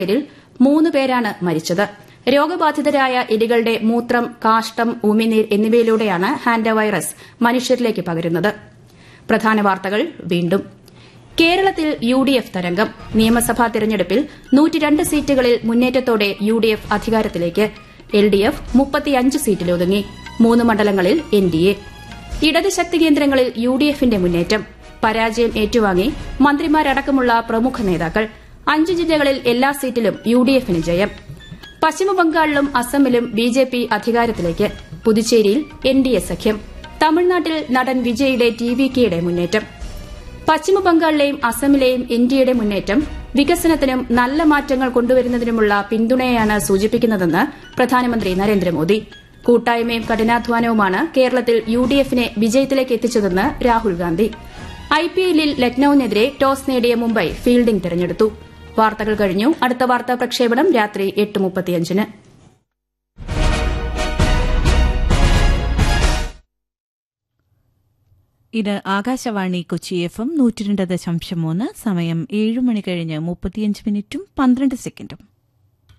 പേരിൽ മൂന്ന് പേരാണ് മരിച്ചത് രോഗബാധിതരായ എലികളുടെ മൂത്രം കാഷ്ടം ഉമിനീർ എന്നിവയിലൂടെയാണ് ഹാൻഡ വൈറസ് മനുഷ്യരിലേക്ക് പകരുന്നത് പ്രധാന വാർത്തകൾ വീണ്ടും കേരളത്തിൽ യു ഡി എഫ് തരംഗം നിയമസഭാ തെരഞ്ഞെടുപ്പിൽ നൂറ്റിരണ്ട് സീറ്റുകളിൽ മുന്നേറ്റത്തോടെ യു ഡി എഫ് അധികാരത്തിലേക്ക് എൽ ഡി എഫ് മുപ്പത്തിയഞ്ച് സീറ്റിലൊതുങ്ങി മൂന്ന് മണ്ഡലങ്ങളിൽ എൻ ഡി എ ഇടത് ശക്തി കേന്ദ്രങ്ങളിൽ യു ഡി എഫിന്റെ മുന്നേറ്റം പരാജയം ഏറ്റുവാങ്ങി മന്ത്രിമാരടക്കമുള്ള പ്രമുഖ നേതാക്കൾ അഞ്ച് ജില്ലകളിൽ എല്ലാ സീറ്റിലും യു ഡി എഫിന് ജയം പശ്ചിമബംഗാളിലും അസമിലും ബി ജെ പി അധികാരത്തിലേക്ക് പുതുച്ചേരിയിൽ എൻ ഡി എ സഖ്യം തമിഴ്നാട്ടിൽ നടൻ വിജയുടെ ടി വി കെയുടെ മുന്നേറ്റം പശ്ചിമബംഗാളിലെയും അസമിലെയും ഇന്ത്യയുടെ മുന്നേറ്റം വികസനത്തിനും നല്ല മാറ്റങ്ങൾ കൊണ്ടുവരുന്നതിനുമുള്ള പിന്തുണയെയാണ് സൂചിപ്പിക്കുന്നതെന്ന് പ്രധാനമന്ത്രി നരേന്ദ്രമോദി കൂട്ടായ്മയും കഠിനാധ്വാനവുമാണ് കേരളത്തിൽ യു ഡി എഫിനെ വിജയത്തിലേക്ക് എത്തിച്ചതെന്ന് രാഹുൽ ഗാന്ധി ഐപിഎല്ലിൽ ലക്നൌവിനെതിരെ ടോസ് നേടിയ മുംബൈ ഫീൽഡിംഗ് തെരഞ്ഞെടുത്തു വാർത്തകൾ കഴിഞ്ഞു അടുത്ത വാർത്താ പ്രക്ഷേപണം രാത്രി എട്ട് മുപ്പത്തിയഞ്ചിന് ഇത് ആകാശവാണി കൊച്ചി എഫ് എം നൂറ്റിരണ്ട് ദശാംശം മൂന്ന് സമയം ഏഴ് മണി കഴിഞ്ഞ് മുപ്പത്തിയഞ്ച് മിനിറ്റും പന്ത്രണ്ട് സെക്കൻഡും